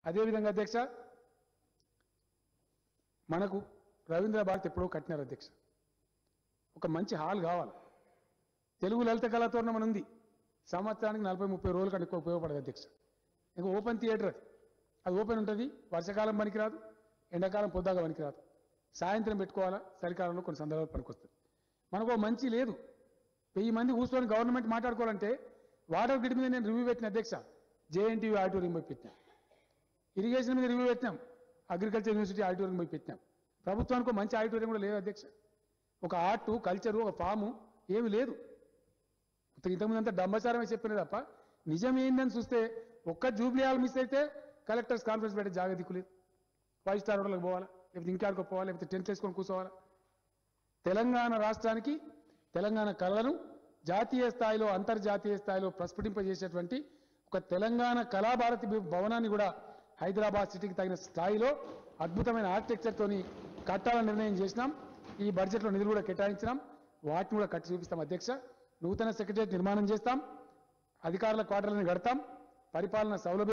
అదేవిధంగా అధ్యక్ష మనకు రవీంద్ర భారత్ ఎప్పుడో కట్టినారు అధ్యక్ష ఒక మంచి హాల్ కావాలి తెలుగు లలిత కళాతోరణం అని ఉంది సంవత్సరానికి నలభై ముప్పై రోజుల కంటే ఎక్కువ ఉపయోగపడదు అధ్యక్ష ఇంకా ఓపెన్ థియేటర్ అది అది ఓపెన్ ఉంటుంది వర్షాకాలం పనికిరాదు ఎండాకాలం పొద్దాక పనికిరాదు సాయంత్రం పెట్టుకోవాలా చలికాలంలో కొన్ని సందర్భాలు పనికొస్తుంది మనకు ఓ మంచి లేదు వెయ్యి మంది కూర్చొని గవర్నమెంట్ మాట్లాడుకోవాలంటే వాటర్ గ్రిడ్ మీద నేను రివ్యూ పెట్టిన అధ్యక్ష జేఎన్టీయూ ఆడిటోరియం పోయి పెట్టినా ఇరిగేషన్ మీద రివ్యూ పెట్టినాం అగ్రికల్చర్ యూనివర్సిటీ ఆడిటోరియం పోయి పెట్టినాం ప్రభుత్వానికి ఒక మంచి ఆడిటోరియం కూడా లేదు అధ్యక్ష ఒక ఆర్ట్ కల్చరు ఒక ఫాము ఏమి లేదు ఇంతకుముందు అంతా డంబచారమే చెప్పిన తప్ప నిజం ఏందని చూస్తే ఒక్క జూబ్లీ హాల్ మిస్ అయితే కలెక్టర్స్ కాన్ఫరెన్స్ పెట్టే జాగ్రత్త దిక్కులేదు ఫైవ్ స్టార్ హోటల్కి పోవాలా లేకపోతే ఇంకాడికి పోవాలా లేకపోతే టెంట్ వేసుకొని కూర్చోవాలా తెలంగాణ రాష్ట్రానికి తెలంగాణ కళలను జాతీయ స్థాయిలో అంతర్జాతీయ స్థాయిలో ప్రస్ఫుటింపజేసేటువంటి ఒక తెలంగాణ కళాభారతి భవ- భవనాన్ని కూడా హైదరాబాద్ సిటీకి తగిన స్థాయిలో అద్భుతమైన ఆర్కిటెక్చర్ తోని కట్టాలని నిర్ణయం చేసినాం ఈ బడ్జెట్లో నిధులు కూడా కేటాయించినాం వాటిని కూడా కట్టి చూపిస్తాం అధ్యక్ష నూతన సెక్రటరియట్ నిర్మాణం చేస్తాం అధికారుల క్వార్టర్లను కడతాం పరిపాలన సౌలభ్యం